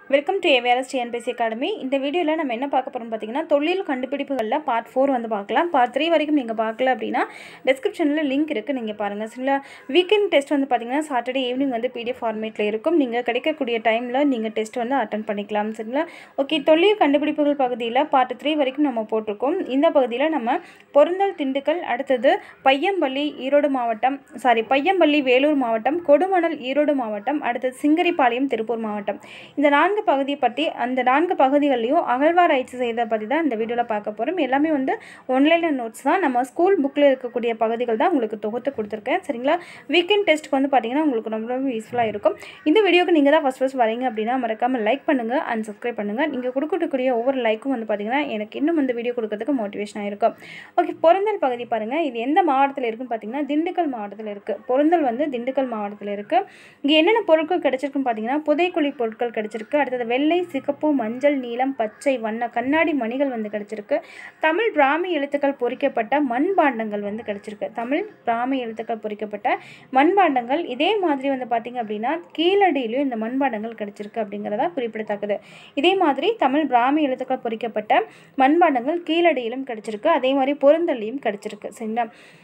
welcome to AVRS TNPSC academy இந்த வீடியோவில் நம்ம என்ன பார்க்க போகிறோம் பார்த்தீங்கன்னா தொழில் கண்டுபிடிப்புகளில் பார்ட் ஃபோர் வந்து பார்க்கலாம் பார்ட் த்ரீ வரைக்கும் நீங்கள் பார்க்கல அப்படின்னா டிஸ்கிரிப்ஷனில் லிங்க் இருக்குது நீங்கள் பாருங்கள் சரிங்களா வீக்கெண்ட் டெஸ்ட் வந்து பார்த்தீங்கன்னா சாட்டர்டே ஈவினிங் வந்து பிடிஎஃப் ஃபார்மேட்டில் இருக்கும் நீங்கள் கிடைக்கக்கூடிய டைமில் நீங்கள் டெஸ்ட் வந்து அட்டன் பண்ணிக்கலாம் சரிங்களா ஓகே தொழில் கண்டுபிடிப்புகள் பகுதியில் பார்ட் த்ரீ வரைக்கும் நம்ம போட்டிருக்கோம் இந்த பகுதியில் நம்ம பொருந்தல் திண்டுக்கல் அடுத்தது பையம்பள்ளி ஈரோடு மாவட்டம் சாரி பையம்பள்ளி வேலூர் மாவட்டம் கொடுமணல் ஈரோடு மாவட்டம் அடுத்தது சிங்கரிபாளையம் திருப்பூர் மாவட்டம் இந்த நான்கு பகுதியை பற்றி அந்த நான்கு பகுதிகளையும் அகழ்வாராய்ச்சி செய்த பற்றி தான் இந்த வீடியோவில் பார்க்க போகிறோம் எல்லாமே வந்து ஒன்லைனில் நோட்ஸ் தான் நம்ம ஸ்கூல் புக்கில் இருக்கக்கூடிய பகுதிகள் தான் உங்களுக்கு தொகுத்து கொடுத்துருக்கேன் சரிங்களா வீக்கெண்ட் டெஸ்ட்டுக்கு வந்து பார்த்தீங்கன்னா உங்களுக்கு ரொம்ப ரொம்ப யூஸ்ஃபுல்லாக இருக்கும் இந்த வீடியோக்கு நீங்கள் தான் ஃபஸ்ட் ஃபஸ்ட் வரீங்க அப்படின்னா மறக்காமல் லைக் பண்ணுங்கள் அண்ட் சப்ஸ்கிரைப் பண்ணுங்கள் நீங்கள் கொடுக்கக்கூடிய ஒவ்வொரு லைக்கும் வந்து பார்த்தீங்கன்னா எனக்கு இன்னும் இந்த வீடியோ கொடுக்கறதுக்கு மோட்டிவேஷனாக இருக்கும் ஓகே பொருந்தல் பகுதி பாருங்கள் இது எந்த மாவட்டத்தில் இருக்குன்னு பார்த்தீங்கன்னா திண்டுக்கல் மாவட்டத்தில் இருக்குது பொருந்தல் வந்து திண்டுக்கல் மாவட்டத்தில் இருக்குது இங்கே என்னென்ன பொருட்கள் கிடைச்சிருக்குன்னு பார்த்தீங்கன்னா புதைக்குழி பொருட்கள் கிடைச்சிருக்கு அடுத்தது வெள்ளை சிகப்பு மஞ்சள் நீலம் பச்சை வண்ண கண்ணாடி மணிகள் வந்து கிடைச்சிருக்கு தமிழ் பிராமி எழுத்துக்கள் பொறிக்கப்பட்ட மண்பாண்டங்கள் வந்து கிடைச்சிருக்கு தமிழ் பிராமி எழுத்துக்கள் பொறிக்கப்பட்ட மண்பாண்டங்கள் இதே மாதிரி வந்து பார்த்திங்க அப்படின்னா கீழடியிலையும் இந்த மண்பாண்டங்கள் கிடைச்சிருக்கு அப்படிங்கிறதா குறிப்பிடத்தக்கது இதே மாதிரி தமிழ் பிராமி எழுத்துக்கள் பொறிக்கப்பட்ட மண்பாண்டங்கள் கீழடியிலும் கிடைச்சிருக்கு அதே மாதிரி பொருந்தல்லையும் கிடைச்சிருக்கு சரிங்களா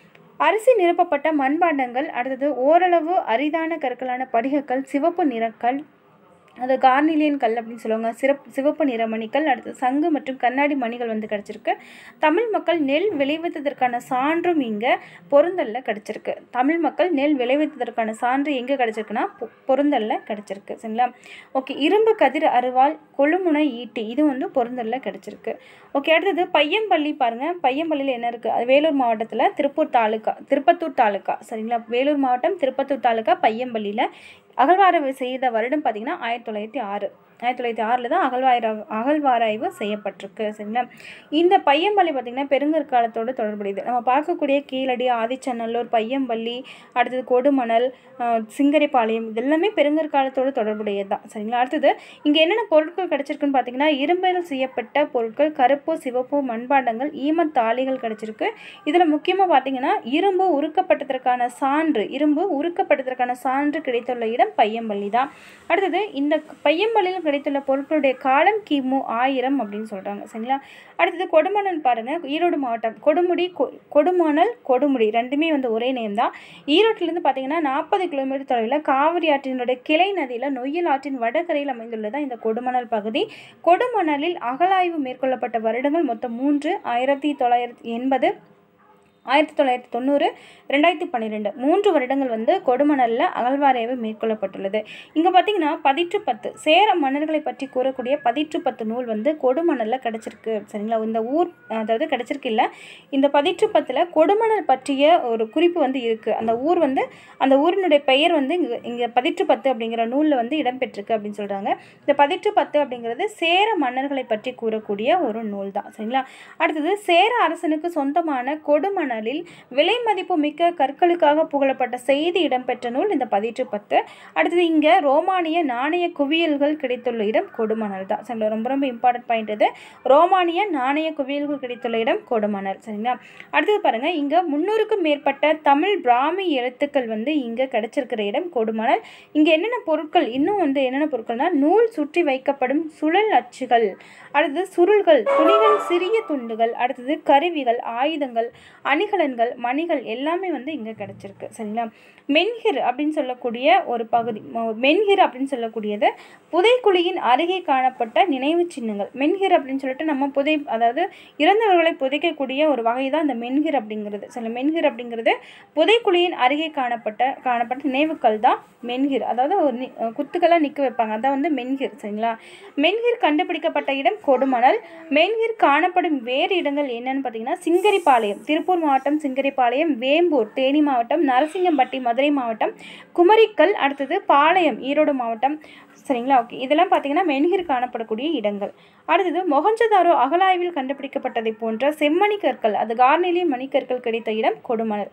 அரிசி நிரப்பப்பட்ட மண்பாண்டங்கள் அடுத்தது ஓரளவு அரிதான கற்களான படிகக்கல் சிவப்பு நிறக்கல் அது கார்னிலியன் கல் அப்படின்னு சொல்லுவாங்க சிறப் சிவப்பு நிற மணிகள் அடுத்து சங்கு மற்றும் கண்ணாடி மணிகள் வந்து கிடச்சிருக்கு தமிழ் மக்கள் நெல் விளைவித்ததற்கான சான்றும் இங்கே பொருந்தல்ல கிடச்சிருக்கு தமிழ் மக்கள் நெல் விளைவித்ததற்கான சான்று எங்கே கிடச்சிருக்குன்னா பொ- பொருந்தல்ல கிடச்சிருக்கு சரிங்களா ஓகே இரும்பு கதிர் அருவாள் கொழுமுனை ஈட்டி இது வந்து பொருந்தல்ல கிடச்சிருக்கு ஓகே அடுத்தது பையம்பள்ளி பாருங்கள் பையம்பள்ளியில் என்ன இருக்குது அது வேலூர் மாவட்டத்தில் திருப்பூர் தாலுக்கா திருப்பத்தூர் தாலுக்கா சரிங்களா வேலூர் மாவட்டம் திருப்பத்தூர் தாலுக்கா பையம்பள்ளியில் அகழ்வாராய்வு செய்த வருடம் பார்த்திங்கன்னா ஆயிரத்தி தொள்ளாயிரத்தி ஆறு ஆயிரத்தி தொள்ளாயிரத்தி ஆறில் தான் அகழ்வாய்ரா அகழ்வாராய்வு செய்யப்பட்டிருக்கு சரிங்களா இந்த பையம்பள்ளி பார்த்திங்கன்னா பெருங்கற்காலத்தோடு தொடர்புடையது நம்ம பார்க்கக்கூடிய கீழடி ஆதிச்சநல்லூர் பையம்பள்ளி அடுத்தது கொடுமணல் ஆஹ், சிங்கரிபாளையம் இது எல்லாமே பெருங்கற்காலத்தோடு தொடர்புடையது தான் சரிங்களா அடுத்தது இங்கே என்னென்ன பொருட்கள் கிடச்சிருக்குன்னு பார்த்தீங்கன்னா இரும்பில் செய்யப்பட்ட பொருட்கள் கருப்பு சிவப்பு மண்பாண்டங்கள் ஈமத் தாளிகள் கிடச்சிருக்கு இதில் முக்கியமாக பார்த்தீங்கன்னா இரும்பு உருக்கப்பட்டதற்கான சான்று இரும்பு உருக்கப்பட்டதற்கான சான்று கிடைத்துள்ள இடம் பையம்பள்ளி தான் அடுத்தது இந்த பையம்பள்ளியில் கிடைத்துள்ள பொருட்களுடைய காலம் கிமு ஆயிரம் அப்படின்னு சொல்கிறாங்க சரிங்களா அடுத்தது கொடுமணல் பாருங்கள் ஈரோடு மாவட்டம் கொடுமுடி கொ- கொடுமணல் கொடுமுடி ரெண்டுமே வந்து ஒரே நேம் தான் ஈரோட்டிலேருந்து பார்த்தீங்கன்னா நாற்பது கிலோமீட்டர் தொலைவில் காவிரி ஆற்றினுடைய கிளை நதியில் நொய்யல் ஆற்றின் வடகரையில் அமைந்துள்ளதா இந்த கொடுமணல் பகுதி கொடுமணலில் அகழாய்வு மேற்கொள்ளப்பட்ட வருடங்கள் மொத்தம் மூன்று ஆயிரத்தி தொள்ளாயிரத்தி எண்பது ஆயிரத்தி தொள்ளாயிரத்தி தொண்ணூறு ரெண்டாயிரத்தி பன்னிரெண்டு மூன்று வருடங்கள் வந்து கொடுமணலில் அகழ்வாராய்வு மேற்கொள்ளப்பட்டுள்ளது இங்கே பார்த்தீங்கன்னா பதிற்று பத்து சேர மன்னர்களை பற்றி கூறக்கூடிய பதிற்று பத்து நூல் வந்து கொடுமணலில் கிடச்சிருக்கு சரிங்களா இந்த ஊர் அதாவது கிடச்சிருக்கு இல்லை இந்த பதிற்று பத்தில் கொடுமணல் பற்றிய ஒரு குறிப்பு வந்து இருக்குது அந்த ஊர் வந்து அந்த ஊரினுடைய பெயர் வந்து இங்கே இங்கே பதிற்று பத்து அப்படிங்கிற நூலில் வந்து இடம்பெற்றிருக்கு அப்படின்னு சொல்கிறாங்க இந்த பதிற்று பத்து அப்படிங்கிறது சேர மன்னர்களை பற்றி கூறக்கூடிய ஒரு நூல் தான் சரிங்களா அடுத்தது சேர அரசனுக்கு சொந்தமான கொடுமணலில் விலை மதிப்பு மிக்க கற்களுக்காக புகழப்பட்ட செய்தி இடம்பெற்ற நூல் இந்த பதிற்று பத்து அடுத்தது இங்கே ரோமானிய நாணய குவியல்கள் கிடைத்துள்ள இடம் கொடுமணல் தான் சரிங்களா ரொம்ப ரொம்ப இம்பார்ட்டன்ட் பாயிண்ட் இது ரோமானிய நாணய குவியல்கள் கிடைத்துள்ள இடம் கொடுமணல் சரிங்களா அடுத்தது பாருங்க இங்கே முந்நூறுக்கும் மேற்பட்ட தமிழ் பிராமி எழுத்துக்கள் வந்து இங்கே கிடைச்சிருக்கிற இடம் கொடுமணல் இங்கே என்னென்ன பொருட்கள் இன்னும் வந்து என்னென்ன பொருட்கள்னா நூல் சுற்றி வைக்கப்படும் சுழல் அச்சுகள் அடுத்தது சுருள்கள் துணிகள் சிறிய துண்டுகள் அடுத்தது கருவிகள் ஆயுதங்கள் அணிகலன்கள் மணிகள் எல்லாமே வந்து இங்கே கிடச்சிருக்கு சரிங்களா மென்ஹிர் அப்படின்னு சொல்லக்கூடிய ஒரு பகுதி ம- மென்ஹிர் அப்படின்னு சொல்லக்கூடியது புதைக்குழியின் அருகே காணப்பட்ட நினைவு சின்னங்கள் மென்ஹிர் அப்படின்னு சொல்லிட்டு நம்ம புதை அதாவது இறந்தவர்களை புதைக்கக்கூடிய ஒரு வகை தான் இந்த மென்ஹிர் அப்படிங்கிறது சில மென்ஹிர் அப்படிங்கிறது புதைக்குழியின் அருகே காணப்பட்ட காணப்பட்ட நினைவுக்கள் தான் மென்ஹிர் அதாவது ஒரு நி- குத்துக்களாக நிற்க வைப்பாங்க அதான் வந்து மென்ஹிர் சரிங்களா மென்ஹிர் கண்டுபிடிக்கப்பட்ட இடம் கொடுமணல் மென்ஹிர் காணப்படும் வேறு இடங்கள் என்னன்னு பார்த்தீங்கன்னா சிங்கரிபாளையம் திருப்பூர் மாவட்டம் சிங்கரிபாளையம் வேம்பூர் தேனி மாவட்டம் நரசிங்கம்பட்டி மதுரை மாவட்டம் குமரிக்கல் அடுத்தது பாளையம் ஈரோடு மாவட்டம் சரிங்களா ஓகே இதெல்லாம் பார்த்தீங்கன்னா மென்ஹிர் காணப்படக்கூடிய இடங்கள் அடுத்தது மொஹஞ்சதாரோ அகழாய்வில் கண்டுபிடிக்கப்பட்டதை போன்ற செம்மணி கற்கள் அது கார்னெலிய மணிக்கற்கள் கிடைத்த இடம் கொடுமணல்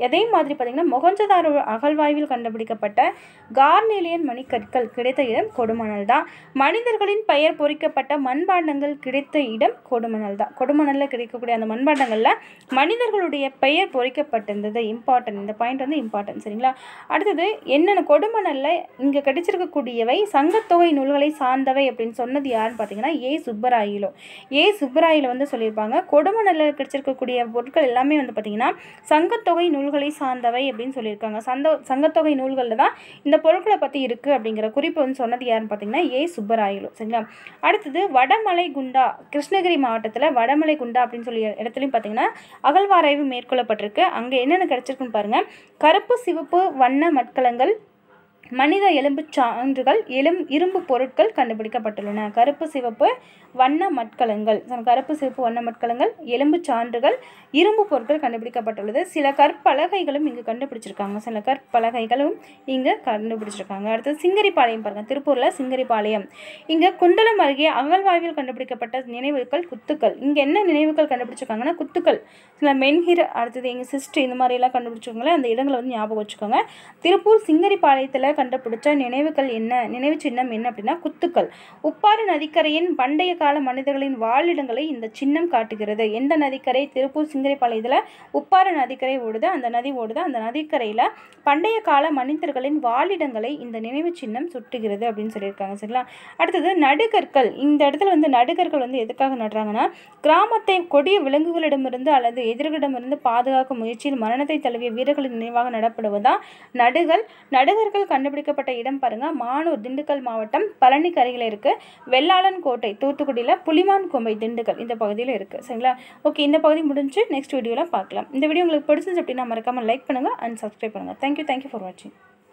அதே மாதிரி பார்த்திங்கன்னா மொகஞ்சதாரோ அகழ்வாய்வில் கண்டுபிடிக்கப்பட்ட கார்னேலியன் மணிக்கற்கள் கிடைத்த இடம் கொடுமணல் தான் மனிதர்களின் பெயர் பொறிக்கப்பட்ட மண்பாண்டங்கள் கிடைத்த இடம் கொடுமணல் தான் கொடுமணலில் கிடைக்கக்கூடிய அந்த மண்பாண்டங்களில் மனிதர்களுடைய பெயர் பொறிக்கப்பட்டிருந்தது இம்பார்ட்டன்ட் இந்த பாயிண்ட் வந்து இம்பார்ட்டன்ட் சரிங்களா அடுத்தது என்னென்ன கொடுமணலில் இங்கே கிடைச்சிருக்கக்கூடியவை சங்கத்தொகை நூல்களை சார்ந்தவை அப்படின்னு சொன்னது யாருன்னு பார்த்தீங்கன்னா ஏ சுப்பராயிலோ ஏ சுப்பராயில வந்து சொல்லியிருப்பாங்க கொடுமணலில் கிடைச்சிருக்கக்கூடிய பொருட்கள் எல்லாமே வந்து பார்த்திங்கன்னா சங்கத்தொகை நூல்களை சார்ந்தவை அப்படின்னு சொல்லியிருக்காங்க சந்த சங்கத்தொகை நூல்களில் தான் இந்த பொருட்களை பற்றி இருக்குது அப்படிங்கிற குறிப்பு வந்து சொன்னது யாருன்னு பார்த்தீங்கன்னா ஏ சுப்பராயலு சரிங்களா அடுத்தது வடமலை குண்டா கிருஷ்ணகிரி மாவட்டத்தில் வடமலை குண்டா அப்படின்னு சொல்லி இடத்துலையும் பார்த்தீங்கன்னா அகழ்வாராய்வு மேற்கொள்ளப்பட்டிருக்கு அங்கே என்னென்ன கிடச்சிருக்குன்னு பாருங்கள் கருப்பு சிவப்பு வண்ண மட்கலங்கள் மனித எலும்பு சான்றுகள் எலும் இரும்பு பொருட்கள் கண்டுபிடிக்கப்பட்டுள்ளன கருப்பு சிவப்பு வண்ண மட்கலங்கள் கருப்பு சிவப்பு வண்ண மட்கலங்கள் எலும்பு சான்றுகள் இரும்பு பொருட்கள் கண்டுபிடிக்கப்பட்டுள்ளது சில கற்பலகைகளும் இங்கு கண்டுபிடிச்சிருக்காங்க சில கற்பலகைகளும் இங்கே கண்டுபிடிச்சிருக்காங்க அடுத்தது சிங்கரிப்பாளையம் பாருங்கள் திருப்பூரில் சிங்கரிப்பாளையம் இங்கே குண்டலம் அருகே அகழ்வாய்வில் கண்டுபிடிக்கப்பட்ட நினைவுகள் குத்துக்கள் இங்கே என்ன நினைவுகள் கண்டுபிடிச்சிருக்காங்கன்னா குத்துக்கள் சில மென்ஹிர் அடுத்தது எங்கள் சிஸ்ட் இந்த மாதிரிலாம் கண்டுபிடிச்சிருக்காங்களே அந்த இடங்களை வந்து ஞாபகம் வச்சுக்கோங்க திருப்பூர் சிங்கரிப்பாளையத்தில் கண்டுபிடிச்ச நினைவுகள் என்ன நினைவு சின்னம் என்ன அப்படின்னா குத்துக்கள் உப்பாறு நதிக்கரையின் பண்டைய கால மனிதர்களின் வாழிடங்களை இந்த சின்னம் காட்டுகிறது எந்த நதிக்கரை திருப்பூர் சிங்கரிப்பாளையத்தில் உப்பாறு நதிக்கரை ஓடுது அந்த நதி ஓடுது அந்த நதிக்கரையில் பண்டைய கால மனிதர்களின் வாழிடங்களை இந்த நினைவு சின்னம் சுட்டுகிறது அப்படின்னு சொல்லியிருக்காங்க சரிங்களா அடுத்தது நடுகற்கள் இந்த இடத்துல வந்து நடுகற்கள் வந்து எதுக்காக நடுறாங்கன்னா கிராமத்தை கொடிய விலங்குகளிடமிருந்து அல்லது எதிரிகளிடமிருந்து பாதுகாக்கும் முயற்சியில் மரணத்தை தழுவிய வீரர்களின் நினைவாக நடப்படுவதா நடுகள் நடுகர்கள் கண்டுபிடிக்கப்பட்ட இடம் பாருங்க மானூர் திண்டுக்கல் மாவட்டம் பழனிக்கு அருகில் இருக்கு வெள்ளாளன் கோட்டை தூத்துக்குடியில் புலிமான் கொம்பை திண்டுக்கல் இந்த பகுதியில் இருக்குது சரிங்களா ஓகே இந்த பகுதி முடிஞ்சு நெக்ஸ்ட் வீடியோவில் பார்க்கலாம் இந்த வீடியோ உங்களுக்கு பிடிச்சிருந்துச்சு அப்படின்னா மறக்காமல் லைக் பண்ணுங்கள் அண்ட் சப்ஸ்கிரைப் பண்ணுங்கள் தேங்க்யூ தேங்க்யூ ஃபார் வாட்சிங்